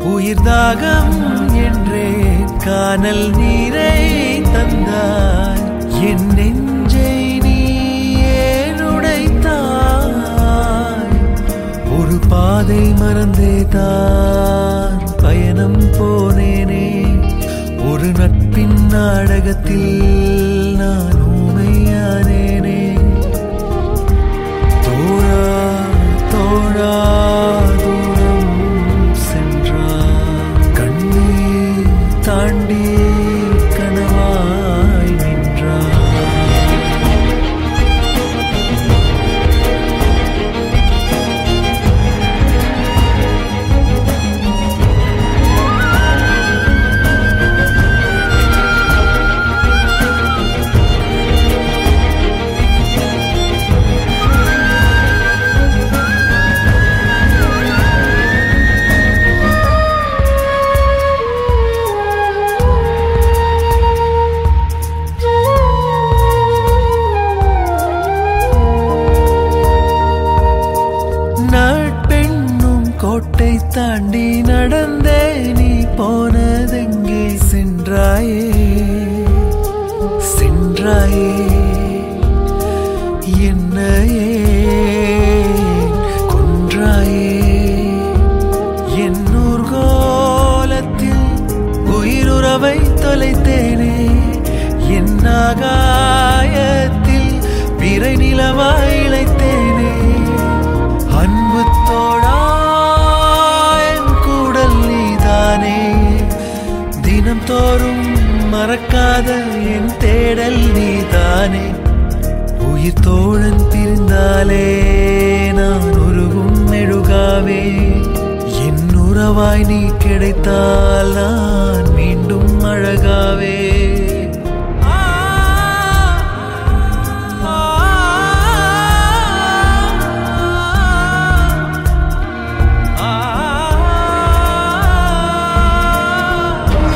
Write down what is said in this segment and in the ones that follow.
உயிர் தாகம் என்றே கானல் நீரை தந்தாய் என் நெஞ்சை நீ ஏன் உடைத்தாய் ஒரு பாதை மறந்தே தான் பயணம் போனேனே ஒரு நட்பின் நாடகத்தில் நான் ஊமையானேனே தோழா தோழா தூரம் சென்றார் கண்ணீர் தாண்டி கனவாய் நின்றார் நட்பெண்ணும் கோட்டை தாண்டி நடந்தே நீ போனதெங்கே சென்றாயே சென்றாயே என்னையே கொன்றாயே என் ஊர்கோலத்தில் உயிருறவை தொலைத்தேனே என் ஆகாயத்தில் பிறை நிலவாய் இழைத்தேனே அன்பு தோழா என் கூடல் நீதானே தினம் தோறும் மறக்காத என் தேடல் நீதானே உயிர் தோழன் பிரிந்தாலே நான் உருகும் மெழுகாவே என் உறவாய் நீ கிடைத்தால் நான் மீண்டும் அழகாவே ஆ, ஆ, ஆ, ஆ.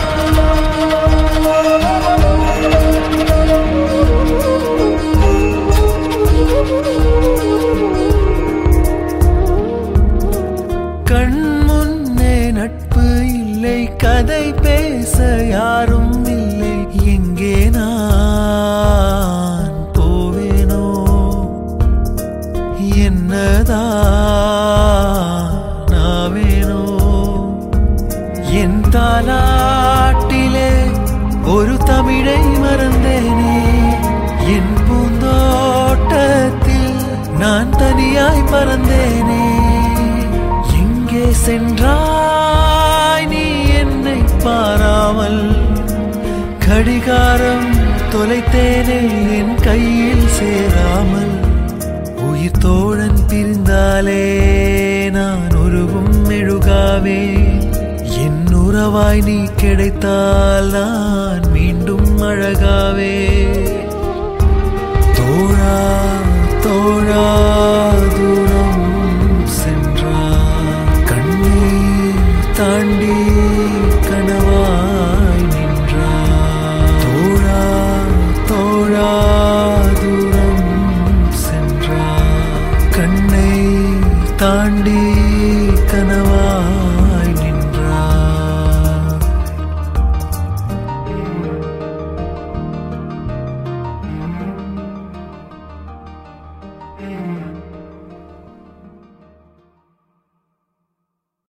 கண் முன்னே நட்பு இல்லை கதை பேச யாரும் இல்லை எங்கே நான் போவேனோ என்னதான் நாவேனோ என் தாலாட்டிலே ஒரு தமிழை மறந்தேனே என் பூந்தோட்டத்தில் நான் தனியாய் பறந்தேனே எங்கே சென்றாய் நீ என்னை பாராமல் கடிகாரம் தொலைத்தேனே என் கையில் சேராமல் உயிர் தோழன் பிரிந்தாலே நான் உருகும் மெழுகாவே என் உறவாய் நீ கிடைத்தால் நான் மீண்டும் அழகாவே தோழா தோழா தூரம் சென்றார் கண்ணீர் தாண்டி